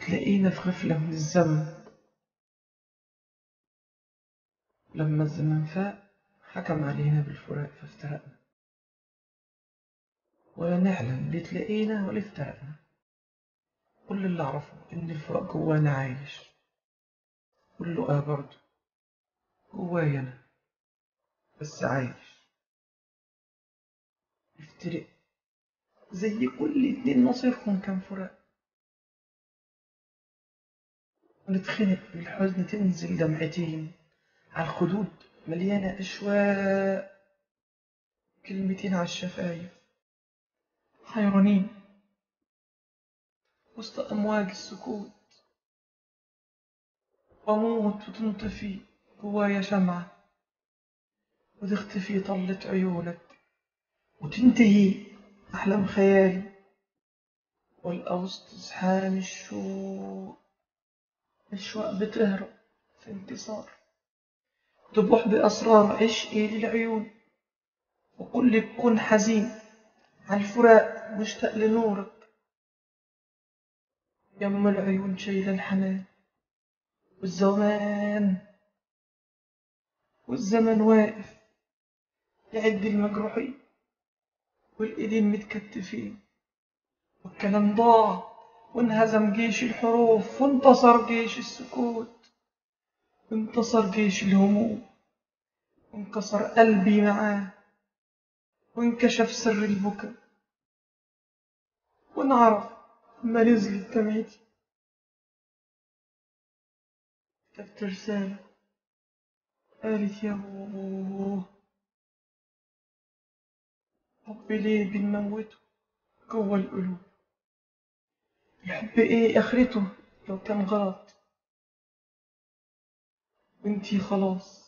تلاقينا في غفلة من الزمن لما الزمن فاق حكم علينا بالفراق فافترقنا ولا نعلم ليه تلاقينا ولا افترقنا كل اللي أعرفه إن الفراق جوانا عايش قول له آه برضه جوايا أنا بس عايش افترق زي كل اتنين مصيرهم كان فراق ونتخنق بالحزن تنزل دمعتين على الخدود مليانة أشواق كلمتين على الشفايف حيرانين وسط أمواج السكوت وأموت وتنطفي جوايا شمعة وتختفي طلة عيونك وتنتهي أحلام خيالي والقى وسط زحام الشوق الشوق بتهرب في انتصار تبوح بأسرار عشقي للعيون وكل الكون حزين على الفراق مشتاق لنورك يم العيون شايلة الحنان والزمان والزمن واقف يعد المجروحين والإيدين متكتفين والكلام ضاع وانهزم جيش الحروف وانتصر جيش السكوت وانتصر جيش الهموم وانكسر قلبي معاه وانكشف سر البكا وانعرف ما نزلت دمعتي كتبت رسالة قالت يا هو حبي ليه بنموته جوا القلوب الحب ايه اخرته لو كان غلط وانتي خلاص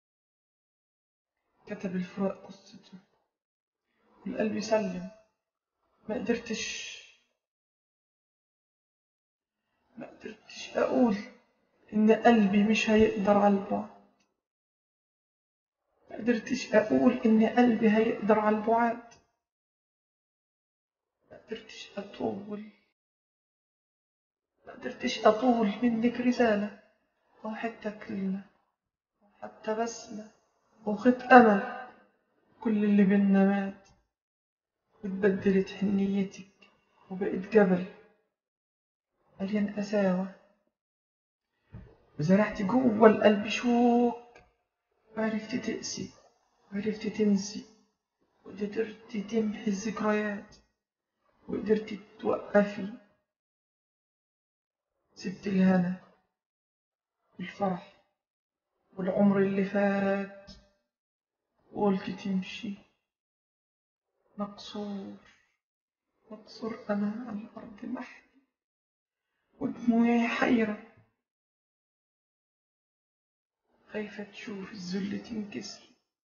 كتب الفراق قصته والقلب سلم ما قدرتش ما قدرتش اقول ان قلبي مش هيقدر على البعد ما قدرتش اقول ان قلبي هيقدر على البعاد ما قدرتش اطول ما قدرتش اطول منك رسالة او حتى كلمة او حتى بسمة او خط امل كل اللي بينا مات واتبدلت حنيتك وبقيت جبل مليان قساوة وزرعت جوه القلب شوك وعرفت تقسي وعرفت تنسي وقدرت تمحي الذكريات وقدرت توقفي سبت الهنا والفرح والعمر اللي فات وقلت تمشي مقصور مقصور أنا على الأرض محي ودموعي حيرة خايفة تشوف الذل تنكسر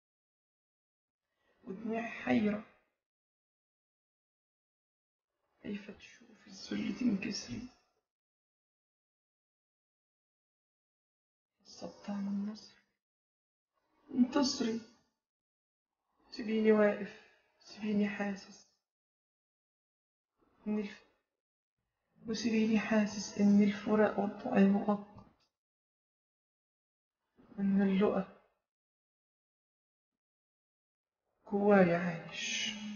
ودموعي حيرة خايفة تشوف الذل تنكسري الصبت عن النصر انتصري سيبيني واقف سيبيني حاسس إن الف... وسيبيني حاسس إن الفراق والضعي مؤقت إن اللقا جوايا عايش